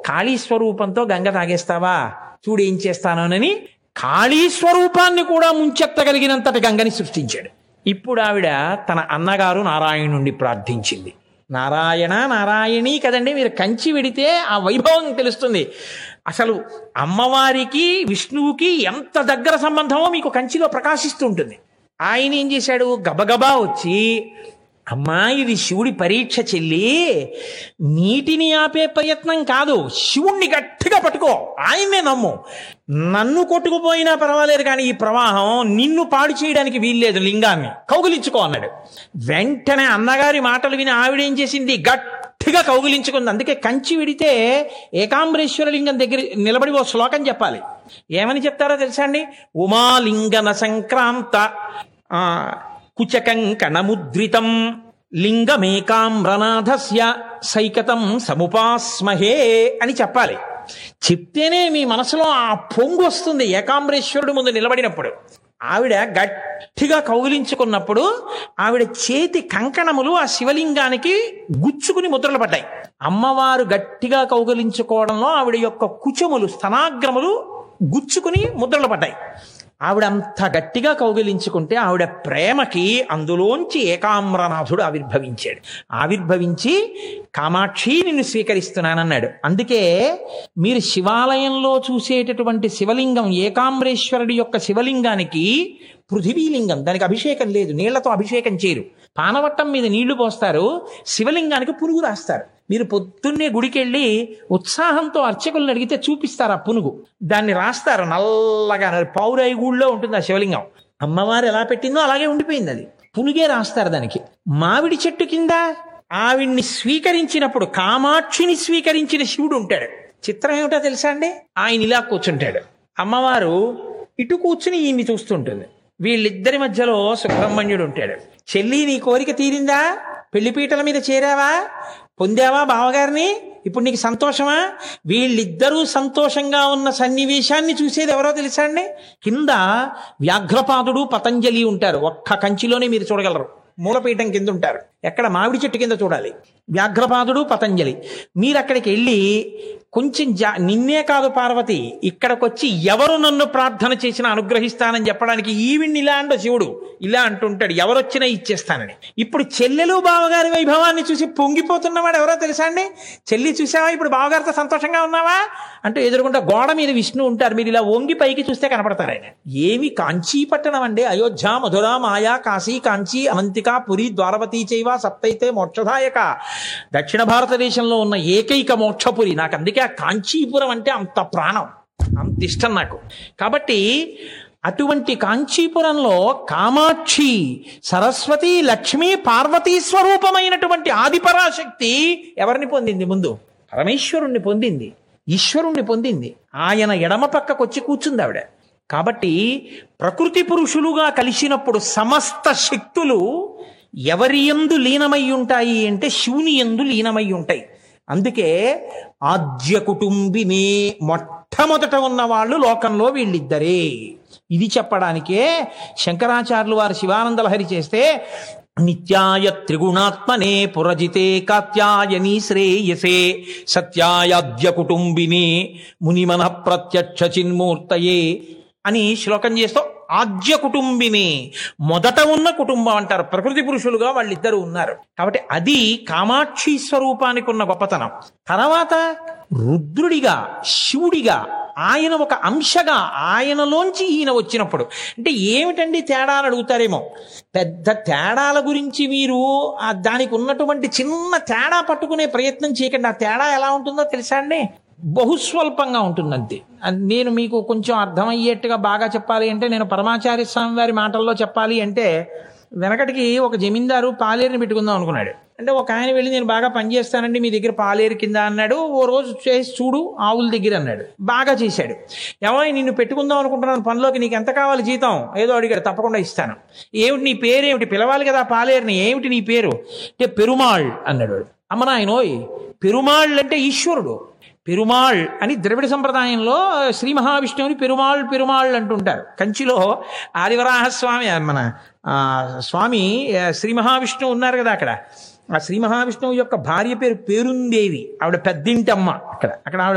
కాళీ స్వరూపంతో గంగ తాగేస్తావా చూడు ఏం చేస్తానోనని కాళీ స్వరూపాన్ని కూడా ముంచెత్తగలిగినంతటి గంగని సృష్టించాడు ఇప్పుడు ఆవిడ తన అన్నగారు నారాయణుణ్ణి ప్రార్థించింది నారాయణ నారాయణి కదండి మీరు కంచి వెడితే ఆ వైభవం తెలుస్తుంది అసలు అమ్మవారికి విష్ణువుకి ఎంత దగ్గర సంబంధమో మీకు కంచిలో ప్రకాశిస్తూ ఉంటుంది ఆయన ఏం చేశాడు గబగబా వచ్చి అమ్మా ఇది శివుడి పరీక్ష చెల్లి నీటిని ఆపే ప్రయత్నం కాదు శివుణ్ణి గట్టిగా పట్టుకో ఆయన్నే నమ్ము నన్ను కొట్టుకుపోయినా పర్వాలేదు కానీ ఈ ప్రవాహం నిన్ను పాడు చేయడానికి వీల్లేదు లింగాన్ని కౌగిలించుకో అన్నాడు వెంటనే అన్నగారి మాటలు విని ఆవిడేం చేసింది గట్టిగా కౌగిలించుకుంది అందుకే కంచి విడితే ఏకాంబరేశ్వర లింగం దగ్గర నిలబడి ఓ శ్లోకం చెప్పాలి ఏమని చెప్తారో తెలుసా అండి ఉమాలింగన సంక్రాంత ఆ, కుచకం కణముద్రితం లింగమేకామ్రనాథస్య సైకతం సముపాస్మహే అని చెప్పాలి చెప్తేనే మీ మనసులో ఆ పొంగు వస్తుంది ఏకాంబరేశ్వరుడు ముందు నిలబడినప్పుడు ఆవిడ గట్టిగా కౌగిలించుకున్నప్పుడు ఆవిడ చేతి కంకణములు ఆ శివలింగానికి గుచ్చుకుని ముద్రలు పడ్డాయి అమ్మవారు గట్టిగా కౌగిలించుకోవడంలో ఆవిడ యొక్క కుచములు స్తనాగ్రములు గుచ్చుకుని ముద్రలు పడ్డాయి ఆవిడ అంత గట్టిగా కౌగిలించుకుంటే ఆవిడ ప్రేమకి అందులోంచి ఏకామ్రనాథుడు ఆవిర్భవించాడు ఆవిర్భవించి కామాక్షి నిన్ను స్వీకరిస్తున్నానన్నాడు అందుకే మీరు శివాలయంలో చూసేటటువంటి శివలింగం ఏకాంబరేశ్వరుడి యొక్క శివలింగానికి పృథివీలింగం దానికి అభిషేకం లేదు నీళ్లతో అభిషేకం చేయరు పానవట్టం మీద నీళ్లు పోస్తారు శివలింగానికి పురుగు రాస్తారు మీరు పొద్దున్నే గుడికి వెళ్ళి ఉత్సాహంతో అర్చకులను అడిగితే చూపిస్తారు ఆ పునుగు దాన్ని రాస్తారు నల్లగా పౌరాయి గూళ్ళో ఉంటుంది ఆ శివలింగం అమ్మవారు ఎలా పెట్టిందో అలాగే ఉండిపోయింది అది పునుగే రాస్తారు దానికి మామిడి చెట్టు కింద ఆవిడ్ని స్వీకరించినప్పుడు కామాక్షిని స్వీకరించిన శివుడు ఉంటాడు చిత్రం ఏమిటో తెలుసా అండి ఆయన ఇలా కూర్చుంటాడు అమ్మవారు ఇటు కూర్చుని ఈయన్ని చూస్తుంటుంది వీళ్ళిద్దరి మధ్యలో సుబ్రహ్మణ్యుడు ఉంటాడు చెల్లి నీ కోరిక తీరిందా పెళ్లిపీటల మీద చేరావా పొందావా బావగారిని ఇప్పుడు నీకు సంతోషమా వీళ్ళిద్దరూ సంతోషంగా ఉన్న సన్నివేశాన్ని చూసేది ఎవరో తెలుసా అండి కింద వ్యాఘ్రపాదుడు పతంజలి ఉంటారు ఒక్క కంచిలోనే మీరు చూడగలరు మూలపీఠం కింద ఉంటారు ఎక్కడ మామిడి చెట్టు కింద చూడాలి వ్యాఘ్రపాదుడు పతంజలి మీరు అక్కడికి వెళ్ళి కొంచెం జా నిన్నే కాదు పార్వతి ఇక్కడికొచ్చి ఎవరు నన్ను ప్రార్థన చేసినా అనుగ్రహిస్తానని చెప్పడానికి ఈవిడ్ని ఇలా అండ శివుడు ఇలా అంటుంటాడు ఎవరొచ్చినా ఇచ్చేస్తానని ఇప్పుడు చెల్లెలు బావగారి వైభవాన్ని చూసి పొంగిపోతున్నవాడు ఎవరో తెలుసా అండి చెల్లి చూసావా ఇప్పుడు బావగారితో సంతోషంగా ఉన్నావా అంటే ఎదురుకుంటా గోడ మీద విష్ణు ఉంటారు మీరు ఇలా వంగి పైకి చూస్తే కనపడతారు ఆయన ఏమి కాంచీ పట్టణం అండి అయోధ్య మధుర మాయా కాశీ కాంచీ అవంతిక పురి ద్వారవతి చైవ సప్తైతే మోక్షదాయక దక్షిణ భారతదేశంలో ఉన్న ఏకైక మోక్షపురి నాకు అందుకే ఆ కాంచీపురం అంటే అంత ప్రాణం అంత ఇష్టం నాకు కాబట్టి అటువంటి కాంచీపురంలో కామాక్షి సరస్వతి లక్ష్మి పార్వతీ స్వరూపమైనటువంటి ఆదిపరాశక్తి ఎవరిని పొందింది ముందు పరమేశ్వరుణ్ణి పొందింది ఈశ్వరుణ్ణి పొందింది ఆయన ఎడమ పక్కకు వచ్చి కూర్చుంది ఆవిడ కాబట్టి ప్రకృతి పురుషులుగా కలిసినప్పుడు సమస్త శక్తులు ఎవరి ఎందు లీనమై ఉంటాయి అంటే శివుని ఎందు లీనమై ఉంటాయి అందుకే ఆద్య కుటుంబినే మొట్టమొదట ఉన్న వాళ్ళు లోకంలో వీళ్ళిద్దరే ఇది చెప్పడానికే శంకరాచార్యులు వారు శివానందలహరి చేస్తే నిత్యాయ త్రిగుణాత్మనే పురజితే కాత్యాయని శ్రేయసే సత్యాయాద్య కుటుంబిని మునిమన ప్రత్యక్ష చిన్మూర్తయే అని శ్లోకం చేస్తూ ఆద్య కుటుంబిని మొదట ఉన్న కుటుంబం అంటారు ప్రకృతి పురుషులుగా వాళ్ళిద్దరు ఉన్నారు కాబట్టి అది కామాక్షి స్వరూపానికి ఉన్న గొప్పతనం తర్వాత రుద్రుడిగా శివుడిగా ఆయన ఒక అంశగా ఆయనలోంచి ఈయన వచ్చినప్పుడు అంటే ఏమిటండి తేడా అని అడుగుతారేమో పెద్ద తేడాల గురించి మీరు ఆ దానికి ఉన్నటువంటి చిన్న తేడా పట్టుకునే ప్రయత్నం చేయకండి ఆ తేడా ఎలా ఉంటుందో తెలుసా అండి బహుస్వల్పంగా ఉంటుంది అంతే అది నేను మీకు కొంచెం అర్థమయ్యేట్టుగా బాగా చెప్పాలి అంటే నేను పరమాచార్య స్వామి వారి మాటల్లో చెప్పాలి అంటే వెనకటికి ఒక జమీందారు పాలేరుని పెట్టుకుందాం అనుకున్నాడు అంటే ఒక ఆయన వెళ్ళి నేను బాగా పనిచేస్తానండి మీ దగ్గర పాలేరు కింద అన్నాడు ఓ రోజు చేసి చూడు ఆవుల దగ్గర అన్నాడు బాగా చేశాడు ఏమో నిన్ను పెట్టుకుందాం అనుకుంటున్నాను పనిలోకి నీకు ఎంత కావాలి జీతం ఏదో అడిగాడు తప్పకుండా ఇస్తాను ఏమిటి నీ పేరు ఏమిటి పిలవాలి కదా ఆ పాలేరుని ఏమిటి నీ పేరు అంటే పెరుమాళ్ అన్నాడు వాడు. అమ్మ నాయనోయ్ పెరుమాళ్ అంటే ఈశ్వరుడు పెరుమాళ్ అని ద్రవిడ సంప్రదాయంలో శ్రీ మహావిష్ణువుని పెరుమాళ్ పెరుమాళ్ అంటుంటారు కంచిలో ఆదివరాహస్వామి మన ఆ, స్వామి ఆ, శ్రీ మహావిష్ణువు ఉన్నారు కదా అక్కడ ఆ శ్రీ మహావిష్ణువు యొక్క భార్య పేరు పేరుందేవి ఆవిడ పెద్దింటమ్మ అక్కడ అక్కడ ఆవిడ